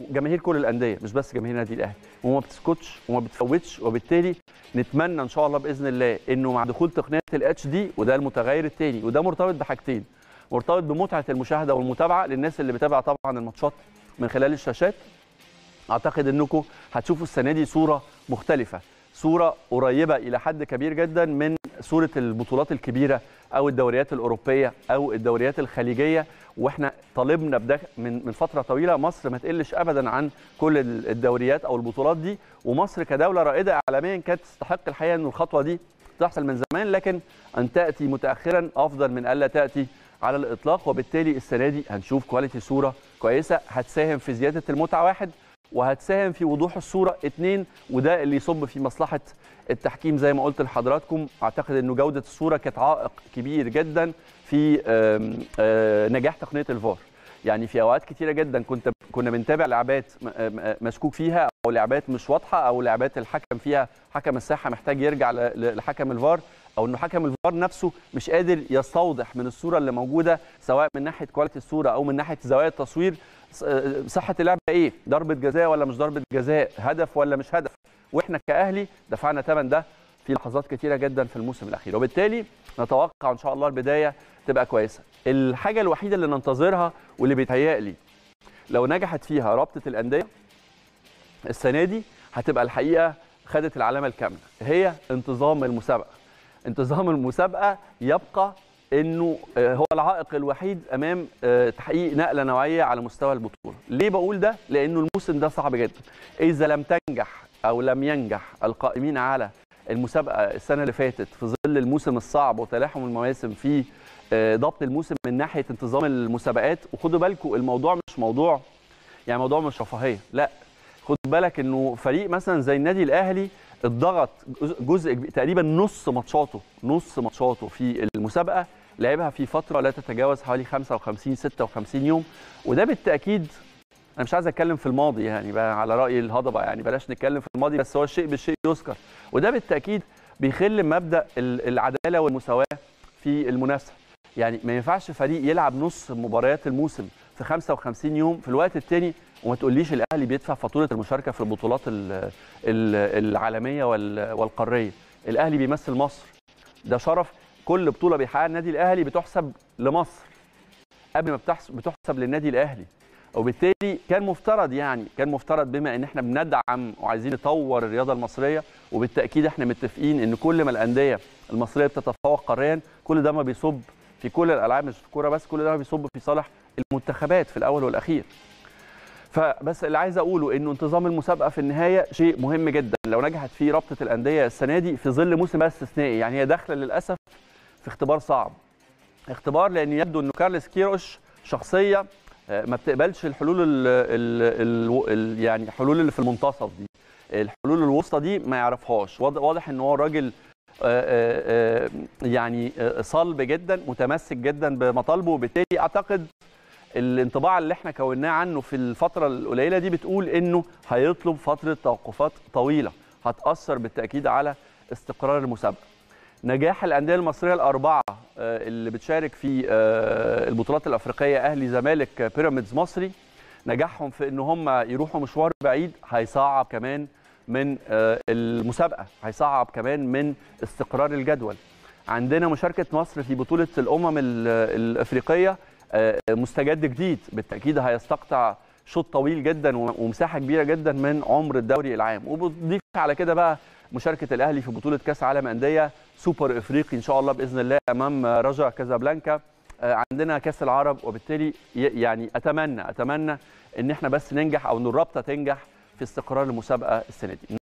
جماهير كل الانديه مش بس جماهير النادي الاهلي وما بتسكتش وما بتفوتش وبالتالي نتمنى ان شاء الله باذن الله انه مع دخول تقنيه الاتش دي وده المتغير الثاني وده مرتبط بحاجتين مرتبط بمتعه المشاهده والمتابعه للناس اللي بتابع طبعا الماتشات من خلال الشاشات اعتقد انكم هتشوفوا السنه دي صوره مختلفه صوره قريبه الى حد كبير جدا من صوره البطولات الكبيره او الدوريات الاوروبيه او الدوريات الخليجيه واحنا طالبنا بده من من فتره طويله مصر ما تقلش ابدا عن كل الدوريات او البطولات دي ومصر كدوله رائده اعلاميا كانت تستحق الحقيقه ان الخطوه دي تحصل من زمان لكن ان تاتي متاخرا افضل من الا تاتي على الاطلاق وبالتالي السنه دي هنشوف كواليتي صوره كويسه هتساهم في زياده المتعه واحد وهتساهم في وضوح الصوره اثنين وده اللي يصب في مصلحه التحكيم زي ما قلت لحضراتكم اعتقد انه جوده الصوره كانت عائق كبير جدا في آم آم نجاح تقنيه الفار يعني في اوقات كتيره جدا كنت كنا بنتابع لعبات مشكوك فيها او لعبات مش واضحه او لعبات الحكم فيها حكم الساحه محتاج يرجع لحكم الفار او انه حكم الفار نفسه مش قادر يستوضح من الصوره اللي موجوده سواء من ناحيه كواليتي الصوره او من ناحيه زوايا التصوير صحه اللعبه ايه ضربه جزاء ولا مش ضربه جزاء هدف ولا مش هدف واحنا كاهلي دفعنا ثمن ده في لحظات كتيره جدا في الموسم الاخير وبالتالي نتوقع ان شاء الله البدايه تبقى كويسه الحاجه الوحيده اللي ننتظرها واللي بيتهيألي لو نجحت فيها رابطه الانديه السنه دي هتبقى الحقيقه خدت العلامه الكامله هي انتظام المسابقه انتظام المسابقه يبقى انه هو العائق الوحيد امام تحقيق نقله نوعيه على مستوى البطوله ليه بقول ده لانه الموسم ده صعب جدا اذا لم تنجح او لم ينجح القائمين على المسابقه السنه اللي فاتت في ظل الموسم الصعب وتلاحم المواسم في ضبط الموسم من ناحيه انتظام المسابقات وخدوا بالكم الموضوع مش موضوع يعني موضوع مش رفاهيه لا خد بالك انه فريق مثلا زي النادي الاهلي اتضغط جزء تقريبا نص ماتشاته نص ماتشاته في المسابقه لعبها في فتره لا تتجاوز حوالي 55 56 يوم وده بالتاكيد انا مش عايز اتكلم في الماضي يعني بقى على راي الهضبه يعني بلاش نتكلم في الماضي بس هو الشيء بالشيء يذكر وده بالتاكيد بيخل مبدا العداله والمساواه في المنافسه يعني ما ينفعش فريق يلعب نص مباريات الموسم في 55 يوم في الوقت الثاني وما تقوليش الاهلي بيدفع فاتوره المشاركه في البطولات العالميه والقاريه الاهلي بيمثل مصر ده شرف كل بطوله بيحققها النادي الاهلي بتحسب لمصر قبل ما بتحسب للنادي الاهلي وبالتالي كان مفترض يعني كان مفترض بما ان احنا بندعم وعايزين نطور الرياضه المصريه وبالتاكيد احنا متفقين ان كل ما الانديه المصريه بتتفوق قاريا كل ده ما بيصب في كل الالعاب مش في الكوره بس كل ده ما بيصب في صالح المنتخبات في الاول والاخير فبس اللي عايز اقوله انه انتظام المسابقه في النهايه شيء مهم جدا لو نجحت فيه رابطه الانديه السنه دي في ظل موسم استثنائي يعني هي داخله للاسف في اختبار صعب اختبار لان يبدو انه كارلس كيروش شخصيه ما بتقبلش الحلول ال ال ال يعني الحلول اللي في المنتصف دي الحلول الوسطى دي ما يعرفهاش واضح ان هو راجل يعني صلب جدا متمسك جدا بمطالبه وبالتالي اعتقد الانطباع اللي احنا كوناه عنه في الفتره القليله دي بتقول انه هيطلب فتره توقفات طويله هتاثر بالتاكيد على استقرار المسابقه نجاح الانديه المصريه الاربعه اللي بتشارك في البطولات الافريقيه اهلي زمالك بيراميدز مصري نجاحهم في ان هم يروحوا مشوار بعيد هيصعب كمان من المسابقه هيصعب كمان من استقرار الجدول عندنا مشاركه مصر في بطوله الامم الافريقيه مستجد جديد بالتاكيد هيستقطع شوط طويل جدا ومساحه كبيره جدا من عمر الدوري العام وبتضيف على كده بقى مشاركه الاهلي في بطوله كاس عالم انديه سوبر افريقي ان شاء الله باذن الله امام رجا كازابلانكا عندنا كاس العرب وبالتالي يعني اتمنى اتمنى ان احنا بس ننجح او ان الرابطه تنجح في استقرار المسابقه السنه دي